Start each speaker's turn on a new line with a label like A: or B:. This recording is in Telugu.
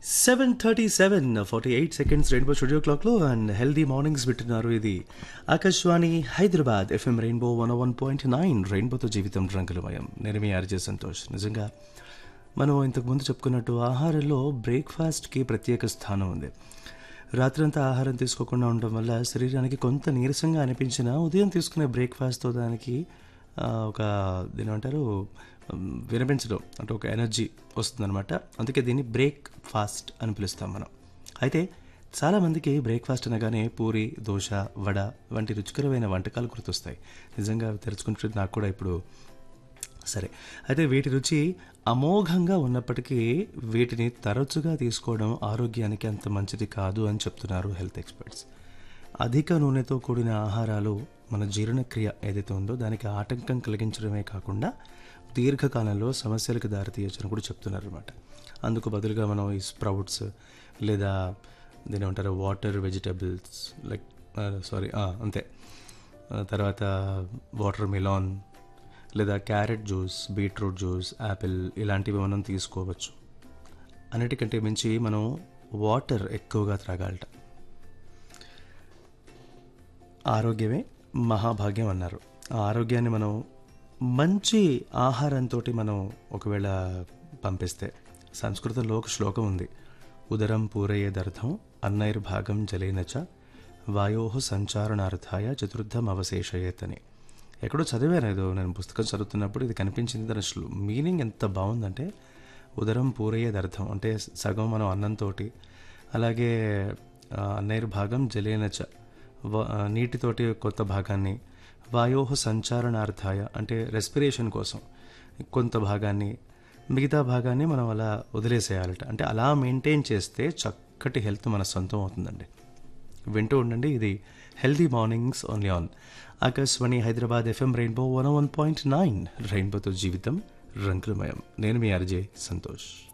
A: seven thirty seven forty eight seconds rainbow studio క్లాక్లో అండ్ హెల్దీ మార్నింగ్స్ వింటున్నారు ఇది Akashvani Hyderabad FM rainbow one one point nine రెయిన్బోతో జీవితం రంగులమయం నేను మీ ఆర్జే సంతోష్ నిజంగా మనం ఇంతకుముందు చెప్పుకున్నట్టు ఆహారంలో బ్రేక్ఫాస్ట్కి ప్రత్యేక స్థానం ఉంది రాత్రంతా ఆహారం తీసుకోకుండా ఉండడం వల్ల శరీరానికి కొంత నీరసంగా అనిపించినా ఉదయం తీసుకునే బ్రేక్ఫాస్ట్తో దానికి ఆ, ఒక దీని ఏమంటారు ఉమ్, వినిపించడం అంటే ఒక ఎనర్జీ వస్తుందన్నమాట అందుకే దీన్ని బ్రేక్ ఫాస్ట్ అని పిలుస్తాం మనం అయితే చాలామందికి బ్రేక్ఫాస్ట్ అనగానే పూరి దోశ వడ వంటి రుచికరమైన వంటకాలు గుర్తొస్తాయి నిజంగా అవి తెరుచుకుంటే నాకు కూడా ఇప్పుడు సరే అయితే వీటి రుచి అమోఘంగా ఉన్నప్పటికీ వీటిని తరచుగా తీసుకోవడం ఆరోగ్యానికి అంత మంచిది కాదు అని చెప్తున్నారు హెల్త్ ఎక్స్పర్ట్స్ అధిక నూనెతో కూడిన ఆహారాలు మన జీర్ణక్రియ ఏదైతే ఉందో దానికి ఆటంకం కలిగించడమే కాకుండా దీర్ఘకాలంలో సమస్యలకు దారితీయచ్చని కూడా చెప్తున్నారు అనమాట అందుకు బదులుగా మనం ఈ స్ప్రౌట్స్ లేదా దీని ఏమంటారు వాటర్ వెజిటబుల్స్ లైక్ సారీ అంతే ఆ తర్వాత వాటర్ మిలాన్ లేదా carrot juice beetroot juice apple ఇలాంటివి మనం తీసుకోవచ్చు అన్నిటికంటే మించి మనం వాటర్ ఎక్కువగా త్రాగాలట ఆరోగ్యమే మహాభాగ్యం అన్నారు ఆ ఆరోగ్యాన్ని మనం మంచి ఆహారంతో మనం ఒకవేళ పంపిస్తే సంస్కృతంలో ఒక శ్లోకం ఉంది ఉదరం పూరయేదర్థం అన్నైర్భాగం జలేనచ వాయో సంచారణార్థాయ చతుర్థం అవశేషయేత్ అని ఎక్కడో చదివాను ఏదో నేను పుస్తకం చదువుతున్నప్పుడు ఇది కనిపించింది దాని శ్లో మీనింగ్ ఎంత బాగుందంటే ఉదరం పూరయ్యేది అర్థం అంటే సగం మనం అన్నంతో అలాగే ఆ, అన్నైర్భాగం జలేనచ వ- ఆ, నీటితోటి కొంత భాగాన్ని వాయోహ సంచారణార్థాయ అంటే రెస్పిరేషన్ కోసం కొంత భాగాన్ని మిగతా భాగాన్ని మనం అలా వదిలేసేయాలట అంటే అలా మెయింటైన్ చేస్తే చక్కటి హెల్త్ మన సొంతం అవుతుందండి వింటూ ఉండండి ఇది healthy mornings only on Akashvani Hyderabad FM rainbow one one point nine రెయిన్బోతో జీవితం రంగులమయం నేను మీ అర్జే సంతోష్